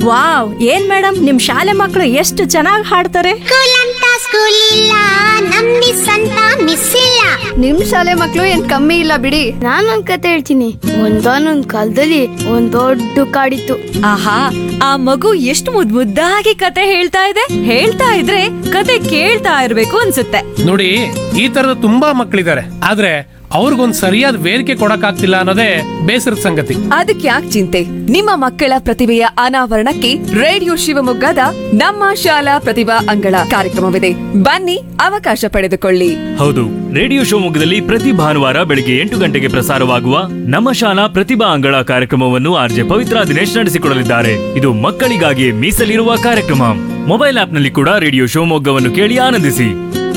Wow ಏನ್ madam ನಿಮ್ ಶಾಲೆ ಮಕ್ಕಳು ಎಷ್ಟು ಚೆನ್ನಾಗಿ ಹಾಡ್ತಾರೆ ಸ್ಕೂಲ್ ಅಂತ ಸ್ಕೂಲ್ ಇಲ್ಲ ನಮ್ ಮಿಸ್ ಅಂತ ಮಿಸ್ ಇಲ್ಲ ನಿಮ್ ಶಾಲೆ ಮಕ್ಳು ಏನ್ ಕಮ್ಮಿ ಇಲ್ಲ ಬಿಡಿ ನಾನೊಂದ್ ಕತೆ ಹೇಳ್ತೀನಿ ಒಂದಾನೊಂದ್ ಕಾಲದಲ್ಲಿ ಒಂದ್ ದೊಡ್ಡ ಕಾಡಿತ್ತು ಆಹಾ ಆ ಮಗು ಎಷ್ಟು ಮುದ್ ಮುದ್ದಾಗಿ ಕತೆ ಹೇಳ್ತಾ ಇದೆ ಹೇಳ್ತಾ ಇದ್ರೆ ಕತೆ ಕೇಳ್ತಾ ಇರ್ಬೇಕು ಅನ್ಸುತ್ತೆ ನೋಡಿ ಈ ತರದ ತುಂಬಾ ಮಕ್ಕಳಿದ್ದಾರೆ ಆದ್ರೆ ಅವ್ರಿಗೊಂದ್ ಸರಿಯಾದ ವೇದಿಕೆ ಕೊಡಕ್ಕಾಗ್ತಿಲ್ಲ ಅನ್ನೋದೇ ಬೇಸರದ ಸಂಗತಿ ಅದಕ್ಕೆ ಯಾಕೆ ಚಿಂತೆ ನಿಮ್ಮ ಮಕ್ಕಳ ಪ್ರತಿಭೆಯ ಅನಾವರಣಕ್ಕೆ ರೇಡಿಯೋ ಶಿವಮೊಗ್ಗದ ನಮ್ಮ ಶಾಲಾ ಪ್ರತಿಭಾ ಅಂಗಳ ಕಾರ್ಯಕ್ರಮವಿದೆ ಬನ್ನಿ ಅವಕಾಶ ಪಡೆದುಕೊಳ್ಳಿ ಹೌದು ರೇಡಿಯೋ ಶಿವಮೊಗ್ಗದಲ್ಲಿ ಪ್ರತಿ ಭಾನುವಾರ ಬೆಳಿಗ್ಗೆ ಎಂಟು ಗಂಟೆಗೆ ಪ್ರಸಾರವಾಗುವ ನಮ್ಮ ಶಾಲಾ ಪ್ರತಿಭಾ ಅಂಗಳ ಕಾರ್ಯಕ್ರಮವನ್ನು ಆರ್ಜೆ ಪವಿತ್ರ ದಿನೇಶ್ ನಡೆಸಿಕೊಡಲಿದ್ದಾರೆ ಇದು ಮಕ್ಕಳಿಗಾಗಿ ಮೀಸಲಿರುವ ಕಾರ್ಯಕ್ರಮ ಮೊಬೈಲ್ ಆಪ್ನಲ್ಲಿ ಕೂಡ ರೇಡಿಯೋ ಶಿವಮೊಗ್ಗವನ್ನು ಕೇಳಿ ಆನಂದಿಸಿ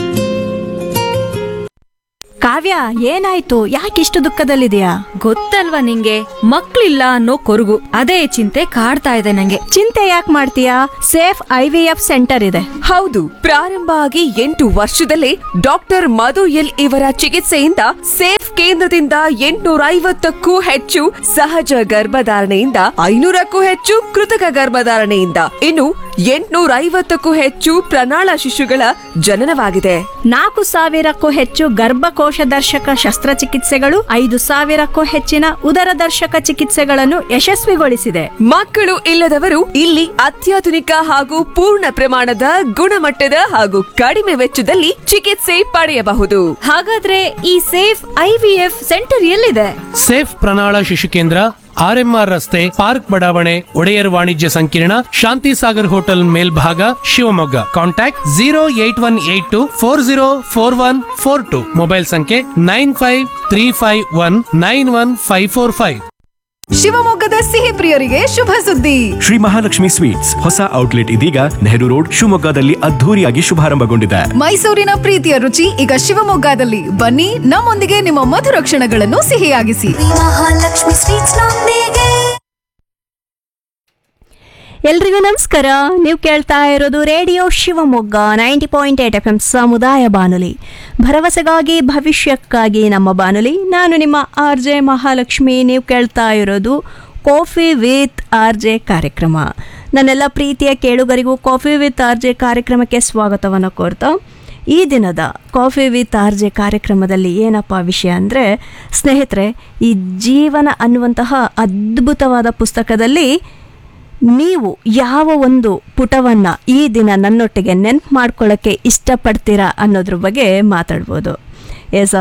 ಕಾವ್ಯ ಏನಾಯ್ತು ಯಾಕಿಷ್ಟು ದುಃಖದಲ್ಲಿದೆಯಾ ಗೊತ್ತಲ್ವಾ ನಿಂಗೆ ಮಕ್ಳಿಲ್ಲ ಅನ್ನೋ ಕೊರಗು ಅದೇ ಚಿಂತೆ ಕಾಡ್ತಾ ಇದೆ ನಂಗೆ ಚಿಂತೆ ಯಾಕೆ ಮಾಡ್ತೀಯಾ safe I V F centre ಇದೆ ಹೌದು ಪ್ರಾರಂಭ ಆಗಿ ಎಂಟು ವರ್ಷದಲ್ಲೇ ಡಾಕ್ಟರ್ ಮಧು ಎಲ್ ಇವರ ಚಿಕಿತ್ಸೆಯಿಂದ ಸೇಫ್ ಕೇಂದ್ರದಿಂದ ಎಂಟುನೂರ ಐವತ್ತಕ್ಕೂ ಹೆಚ್ಚು ಸಹಜ ಗರ್ಭಧಾರಣೆಯಿಂದ ಐನೂರಕ್ಕೂ ಹೆಚ್ಚು ಕೃತಕ ಗರ್ಭಧಾರಣೆಯಿಂದ ಇನ್ನು ಎಂಟುನೂರ ಐವತ್ತಕ್ಕೂ ಹೆಚ್ಚು ಪ್ರಣಾಳ ಶಿಶುಗಳ ಜನನವಾಗಿದೆ ನಾಲ್ಕು ಸಾವಿರಕ್ಕೂ ಹೆಚ್ಚು ಗರ್ಭಕೋಶ ದರ್ಶಕ ಶಸ್ತ್ರಚಿಕಿತ್ಸೆಗಳು ಐದು ಸಾವಿರಕ್ಕೂ ಹೆಚ್ಚಿನ ಉದರ ದರ್ಶಕ ಚಿಕಿತ್ಸೆಗಳನ್ನು ಯಶಸ್ವಿಗೊಳಿಸಿದೆ ಮಕ್ಕಳು ಇಲ್ಲದವರು ಇಲ್ಲಿ ಅತ್ಯಾಧುನಿಕ ಹಾಗೂ ಪೂರ್ಣ ಪ್ರಮಾಣದ ಗುಣಮಟ್ಟದ ಹಾಗೂ ಕಡಿಮೆ ವೆಚ್ಚದಲ್ಲಿ ಚಿಕಿತ್ಸೆ ಪಡೆಯಬಹುದು ಹಾಗಾದ್ರೆ ಈ ಸೇಫ್ ಐವಿಎಫ್ ಸೆಂಟರ್ ಎಲ್ಲಿದೆ ಸೇಫ್ ಪ್ರಣಾಳ ಶಿಶು ಕೇಂದ್ರ ಆರ್ಎಂಆರ್ ರಸ್ತೆ ಪಾರ್ಕ್ ಬಡಾವಣೆ ಒಡೆಯರ್ ವಾಣಿಜ್ಯ ಸಂಕೀರ್ಣ ಶಾಂತಿ ಸಾಗರ್ ಹೋಟೆಲ್ ಮೇಲ್ಭಾಗ Shivamogga contact zero eight one eight two four zero four one four two mobile ಸಂಖ್ಯೆ nine five three five one nine one five four five ಶಿವಮೊಗ್ಗದ ಸಿಹಿ ಪ್ರಿಯರಿಗೆ ಶುಭ ಸುದ್ದಿ ಶ್ರೀ ಮಹಾಲಕ್ಷ್ಮಿ ಸ್ವೀಟ್ಸ್ ಹೊಸ ಔಟ್ಲೆಟ್ ಇದೀಗ ನೆಹರು ರೋಡ್ ಶಿವಮೊಗ್ಗದಲ್ಲಿ ಅದ್ಧೂರಿಯಾಗಿ ಶುಭಾರಂಭಗೊಂಡಿದೆ ಮೈಸೂರಿನ ಪ್ರೀತಿಯ ರುಚಿ ಈಗ ಶಿವಮೊಗ್ಗದಲ್ಲಿ ಬನ್ನಿ ನಮ್ಮೊಂದಿಗೆ ನಿಮ್ಮ ಮಧುರ ಕ್ಷಣಗಳನ್ನು ಸಿಹಿಯಾಗಿಸಿ ಮಹಾಲಕ್ಷ್ಮಿ ಸ್ವೀಟ್ಸ್ ನೊಂದಿಗೆ ಎಲ್ರಿಗೂ ನಮಸ್ಕಾರ ನೀವು ಕೇಳ್ತಾ ಇರೋದು radio Shivamogga ninety point eight F M ಸಮುದಾಯ ಬಾನುಲಿ ಭರವಸೆಗಾಗಿ ಭವಿಷ್ಯಕ್ಕಾಗಿ ನಮ್ಮ ಬಾನುಲಿ ನಾನು ನಿಮ್ಮ ಆರ್ ಜೆ ಮಹಾಲಕ್ಷ್ಮಿ ನೀವು ಕೇಳ್ತಾ ಇರೋದು ಕಾಫಿ ವಿತ್ ಆರ್ ಜೆ ಕಾರ್ಯಕ್ರಮ ನನ್ನೆಲ್ಲ ಪ್ರೀತಿಯ ಕೇಳುಗರಿಗೂ ಕಾಫಿ ವಿತ್ ಆರ್ ಜೆ ಕಾರ್ಯಕ್ರಮಕ್ಕೆ ಸ್ವಾಗತವನ್ನು ಕೋರ್ತಾ ಈ ದಿನದ ಕಾಫಿ ವಿತ್ ಆರ್ ಜೆ ಕಾರ್ಯಕ್ರಮದಲ್ಲಿ ಏನಪ್ಪ ವಿಷಯ ಅಂದರೆ ಸ್ನೇಹಿತರೆ ಈ ಜೀವನ ಅನ್ನುವಂತಹ ಅದ್ಭುತವಾದ ಪುಸ್ತಕದಲ್ಲಿ ನೀವು ಯಾವ ಒಂದು ಪುಟವನ್ನು ಈ ದಿನ ನನ್ನೊಟ್ಟಿಗೆ ನೆನ್ಪು ಮಾಡ್ಕೊಳ್ಳೋಕ್ಕೆ ಇಷ್ಟಪಡ್ತೀರಾ ಅನ್ನೋದ್ರ ಬಗ್ಗೆ ಮಾತಾಡ್ಬೋದು ಎಸ್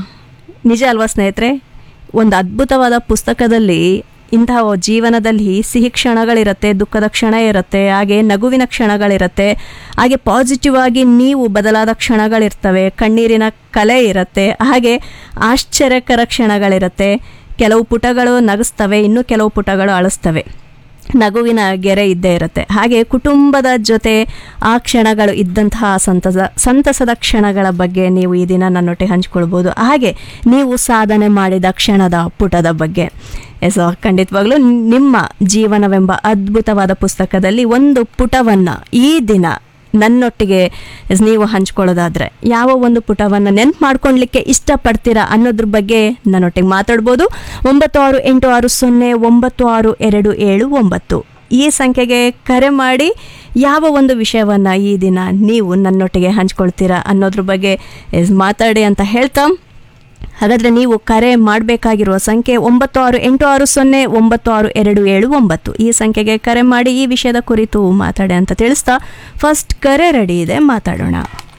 ನಿಜ ಅಲ್ವಾ ಸ್ನೇಹಿತರೆ ಒಂದು ಅದ್ಭುತವಾದ ಪುಸ್ತಕದಲ್ಲಿ ಇಂತಹ ಜೀವನದಲ್ಲಿ ಸಿಹಿ ಕ್ಷಣಗಳಿರುತ್ತೆ ದುಃಖದ ಕ್ಷಣ ಇರುತ್ತೆ ಹಾಗೆ ನಗುವಿನ ಕ್ಷಣಗಳಿರುತ್ತೆ ಹಾಗೆ ಪಾಸಿಟಿವ್ ಆಗಿ ನೀವು ಬದಲಾದ ಕ್ಷಣಗಳಿರ್ತವೆ ಕಣ್ಣೀರಿನ ಕಲೆ ಇರುತ್ತೆ ಹಾಗೆ ಆಶ್ಚರ್ಯಕರ ಕ್ಷಣಗಳಿರುತ್ತೆ ಕೆಲವು ಪುಟಗಳು ನಗಿಸ್ತವೆ ಇನ್ನು ಕೆಲವು ಪುಟಗಳು ಅಳಿಸ್ತವೆ ನಗುವಿನ ಗೆರೆ ಇದ್ದೇ ಇರುತ್ತೆ ಹಾಗೆ ಕುಟುಂಬದ ಜೊತೆ ಆ ಕ್ಷಣಗಳು ಇದ್ದಂತಹ ಸಂತಸ ಸಂತಸದ ಕ್ಷಣಗಳ ಬಗ್ಗೆ ನೀವು ಈ ದಿನ ನನ್ನೊಟ್ಟಿಗೆ ಹಂಚ್ಕೊಳ್ಬೋದು ಹಾಗೆ ನೀವು ಸಾಧನೆ ಮಾಡಿದ ಕ್ಷಣದ ಪುಟದ ಬಗ್ಗೆ ಎಸ್ ಖಂಡಿತವಾಗ್ಲೂ ನಿಮ್ಮ ಜೀವನವೆಂಬ ಅದ್ಭುತವಾದ ಪುಸ್ತಕದಲ್ಲಿ ಒಂದು ಪುಟವನ್ನು ಈ ದಿನ ನನ್ನೊಟ್ಟಿಗೆ ಎಸ್ ನೀವು ಹಂಚ್ಕೊಳ್ಳೋದಾದ್ರೆ ಯಾವ ಒಂದು ಪುಟವನ್ನು ನೆನ್ಪು ಮಾಡ್ಕೊಳ್ಲಿಕ್ಕೆ ಇಷ್ಟಪಡ್ತೀರಾ ಅನ್ನೋದ್ರ ಬಗ್ಗೆ ನನ್ನೊಟ್ಟಿಗೆ ಮಾತಾಡ್ಬೋದು ಒಂಬತ್ತು ಆರು ಎಂಟು ಆರು ಸೊನ್ನೆ ಒಂಬತ್ತು ಆರು ಎರಡು ಏಳು ಒಂಬತ್ತು ಈ ಸಂಖ್ಯೆಗೆ ಕರೆ ಮಾಡಿ ಯಾವ ಒಂದು ವಿಷಯವನ್ನು ಈ ದಿನ ನೀವು ನನ್ನೊಟ್ಟಿಗೆ ಹಂಚ್ಕೊಳ್ತೀರಾ ಅನ್ನೋದ್ರ ಬಗ್ಗೆ ಎಸ್ ಮಾತಾಡಿ ಅಂತ ಹೇಳ್ತಾ ಹಾಗಾದರೆ ನೀವು ಕರೆ ಮಾಡಬೇಕಾಗಿರುವ ಸಂಖ್ಯೆ ಒಂಬತ್ತು ಆರು ಎಂಟು ಆರು ಸೊನ್ನೆ ಒಂಬತ್ತು ಆರು ಎರಡು ಏಳು ಒಂಬತ್ತು ಈ ಸಂಖ್ಯೆಗೆ ಕರೆ ಮಾಡಿ ಈ ವಿಷಯದ ಕುರಿತು ಮಾತಾಡಿ ಅಂತ ತಿಳಿಸ್ತಾ ಫಸ್ಟ್ ಕರೆ ರೆಡಿ ಇದೆ ಮಾತಾಡೋಣ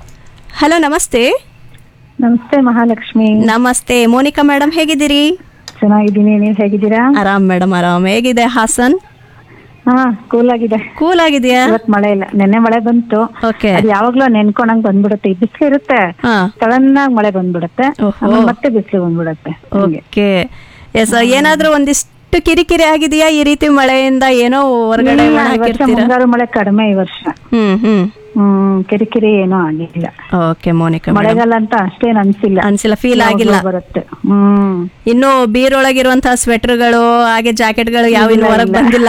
ಹಲೋ ನಮಸ್ತೆ ನಮಸ್ತೆ ಮಹಾಲಕ್ಷ್ಮಿ ನಮಸ್ತೆ ಮೋನಿಕಾ ಮೇಡಮ್ ಹೇಗಿದ್ದೀರಿ ಚೆನ್ನಾಗಿದ್ದೀನಿ ನೀವ್ ಹೇಗಿದ್ದೀರಾ ಆರಾಮ್ ಮೇಡಮ್ ಆರಾಮ್ ಹೇಗಿದೆ ಹಾಸನ್ ಹಾ ಕೂಲ್ ಆಗಿದೆ ಕೂಲ್ ಆಗಿದೆಯಾ ಇವತ್ ಮಳೆ ಇಲ್ಲ ನೆನ್ನೆ ಮಳೆ ಬಂತು ಓಕೆ ಅದು ಯಾವಾಗ್ಲೂ ನೆನ್ಕೊಂಡಂಗ್ ಬಂದ್ಬಿಡುತ್ತೆ ಬಿಸಿಲು ಇರುತ್ತೆ ಹಾ ಸಡನ್ ಆಗಿ ಮಳೆ ಬಂದ್ಬಿಡುತ್ತೆ ಓಹೋ. ಆಮೇಲ್ ಮತ್ತೆ ಬಿಸಿಲು ಬಂದ್ಬಿಡುತ್ತೆ ಹಂಗೆ. ಓಕೆ ಎಸ್ ಏನಾದ್ರೂ ಒಂದಿಷ್ಟು ಕಿರಿಕಿರಿ ಆಗಿದೆಯಾ ಈ ರೀತಿ ಮಳೆಯಿಂದ ಏನೋ ಹೊರಗಡೆ ಇಲ್ಲ, ಒಣ ಈ ವರ್ಷ ಹಾಕಿರ್ತೀರಾ ಮುಂಗಾರು ಮಳೆ ಕಡಿಮೆ ಈ ವರ್ಷ ಹ್ಮ್ ಹ್ಮ್ ಹ್ಮ್ ಕಿರಿಕಿರಿ ಏನೂ ಆಗಿಲ್ಲ ಓಕೆ ಮೋನಿಕಾ ಮೇಡಮ್ ಮಳೆಗಾಲ ಅಂತ ಅಷ್ಟೇನ್ ಅನ್ಸಿಲ್ಲ ಅನ್ಸಿಲ್ಲ ಫೀಲ್ ಆಗಿಲ್ಲ ಯಾವಾಗ್ಲೂ ಬರುತ್ತೆ ಹ್ಮ್ ಇನ್ನು ಬೀರೊಳಗಿರುವಂತಹ ಸ್ವೆಟರ್ಗಳು ಹಾಗೆ ಜಾಕೆಟ್ಗಳು ಯಾವ ಇನ್ನು ಇಲ್ಲ, ಹೊರಗ್ ಇಲ್ಲ. ಬಂದಿಲ್ಲ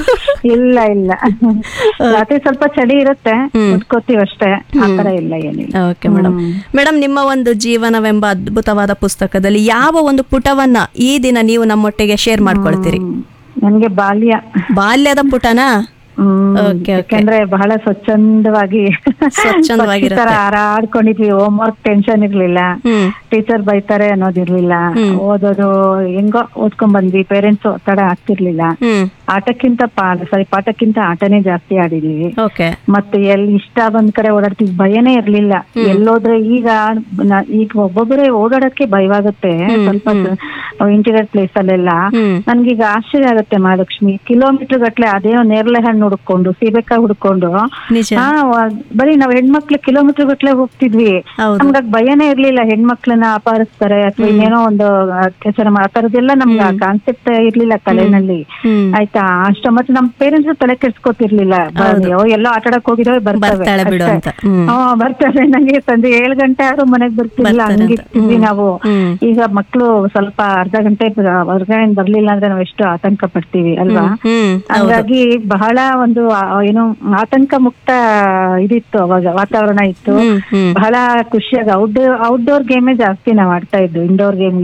ಇಲ್ಲ ಇಲ್ಲ ರಾತ್ರಿ ಸ್ವಲ್ಪ ಚಳಿ ಇರುತ್ತೆ ಉಟ್ಕೋತೀವಿ ಅಷ್ಟೇ ಆತರ ಇಲ್ಲ ಏನಿಲ್ಲ ಓಕೆ ಮೇಡಮ್ ಮೇಡಮ್ ನಿಮ್ಮ ಒಂದು ಜೀವನವೆಂಬ ಅದ್ಭುತವಾದ ಪುಸ್ತಕದಲ್ಲಿ ಯಾವ ಒಂದು ಪುಟವನ್ನ ಈ ದಿನ ನೀವು ನಮ್ಮೊಟ್ಟಿಗೆ ಶೇರ್ ಮಾಡ್ಕೊಳ್ತೀರಿ ನನ್ಗೆ ಬಾಲ್ಯ ಬಾಲ್ಯದ ಪುಟನಾ ಹ್ಮ್ Okay, okay. ಯಾಕಂದ್ರೆ ಬಹಳ ಸ್ವಚ್ಛಂದವಾಗಿ ಸ್ವಚ್ಛಂದವಾಗಿರುತ್ತೆ. ಪಕ್ಷಿ ತರ ಹಾರಾಡ್ಕೊಂಡಿದ್ವಿ ಹೋಮ್ ವರ್ಕ್ ಟೆನ್ಷನ್ ಇರ್ಲಿಲ್ಲ ಹ್ಮ್ ಟೀಚರ್ ಬೈತಾರೆ ಅನ್ನೋದಿರ್ಲಿಲ್ಲ ಓದೋದು ಹೆಂಗೋ ಓದ್ಕೊಂಡ್ ಬಂದ್ವಿ ಪೇರೆಂಟ್ಸ್ ಒತ್ತಡ ಆಗ್ತಿರ್ಲಿಲ್ಲ ಹ್ಮ್ ಆಟಕ್ಕಿಂತ ಪಾಠ ಸಾರಿ ಪಾಠಕ್ಕಿಂತ ಆಟನೇ ಜಾಸ್ತಿ ಆಡಿದೀವಿ ಓಕೆ ಮತ್ತೆ ಎಲ್ಲಿ ಇಷ್ಟ ಬಂದ್ ಕಡೆ ಓಡಾಡ್ತೀವಿ ಭಯನೇ ಇರ್ಲಿಲ್ಲ ಎಲ್ಲೋದ್ರೆ ಈಗ ನ- ಈಗ ಒಬ್ಬೊಬ್ಬರೇ ಓಡಾಡಕ್ಕೆ ಭಯವಾಗುತ್ತೆ ಸ್ವಲ್ಪ ಇಂಟೀರಿಯರ್ ಪ್ಲೇಸ್ ಅಲ್ಲೆಲ್ಲ ಹ್ಮ್. ನನ್ಗೀಗ ಆಶ್ಚರ್ಯ ಆಗುತ್ತೆ ಮಹಾಲಕ್ಷ್ಮಿ ಕಿಲೋಮೀಟರ್ ಗಟ್ಲೆ ಅದೇನೋ ನೇರಳೆ ಹಣ್ಣು ಹುಡ್ಕೊಂಡು ಸೀಬೆಕಾಯಿ ಹುಡ್ಕೊಂಡು ನಿಜ ಹಾ ವ- ಬರೀ ನಾವ್ ಹೆಣ್ಮಕ್ಳು ಕಿಲೋಮೀಟರ್ ಗಟ್ಲೆ ಹೋಗ್ತಿದ್ವಿ ಹೌದು. ನಮ್ಗ ಭಯನೇ ಇರ್ಲಿಲ್ಲ ಹೆಣ್ಮಕ್ಳನ್ನ ಅಪಹರಿಸ್ತಾರೆ ಅಥವಾ ಇನ್ನೇನೋ ಒಂದು ಅತ್ಯಾಚಾರ ಮಾ- ಆ ಥರದ್ದೆಲ್ಲ ನಮ್ಗೆ ಕಾನ್ಸೆಪ್ಟ್ ಇರ್ಲಿಲ್ಲ ತಲೆನಲ್ಲಿ ಹ್ಮ್. ಆಯ್ತಾ ಅಷ್ಟ ಮತ್ತೆ ನಮ್ ಪೇರೆಂಟ್ಸ್ ತಲೆ ಕೆಡ್ಸ್ಕೊತಿರ್ಲಿಲ್ಲ ಅಯ್ಯೋ ಎಲ್ಲೋ ಆಟ ಆಡಕ್ ಹೋಗಿರೋ ಬರ್ತವೆ ಬರ್ತಾಳೆ ಬಿಡು ಅಷ್ಟೇ. ಅಂತ. ಹ್ಮ್. ಹಾ ಬರ್ತಾರೆ ನಂಗೆ ಸಂಜೆ ಏಳ್ ಗಂಟೆ ಆದ್ರೂ ಮನೆಗ್ ಬರ್ತಿರ್ಲಿಲ್ಲ ಬರ್ತಾರೆ ಅಂತ. ಹಂಗಿರ್ತಿದ್ವಿ ಹ್ಮ್. ನಾವು ಹ್ಮ್. ಈಗ ಮಕ್ಳು ಸ್ವಲ್ಪ ಅರ್ಧ ಗಂಟೆ ಹೊರಗಡೆ ಬರ್ಲಿಲ್ಲ ಅಂದ್ರೆ ನಾವ್ ಎಷ್ಟು ಆತಂಕ ಪಡ್ತೀವಿ ಅಲ್ವಾ ಹ್ಮ್ ಹೌದು ಹಂಗಾಗಿ ಬಹಳ ಒಂದು ಆ, ಏನು ಆತಂಕ ಮುಕ್ತ ಇದಿತ್ತು ಅವಾಗ ವಾತಾವರಣ ಇತ್ತು ಹ್ಮ್ ಹ್ಮ್ ಬಹಳ ಖುಷಿಯಾಗಿ ಔಟ್ಡೋರ್ ಔಟ್ಡೋರ್ ಗೇಮೇ ಜಾಸ್ತಿ ನಾವ್ ಆಡ್ತಾ ಇದ್ವಿ ಇಂಡೋರ್ ಗೇಮ್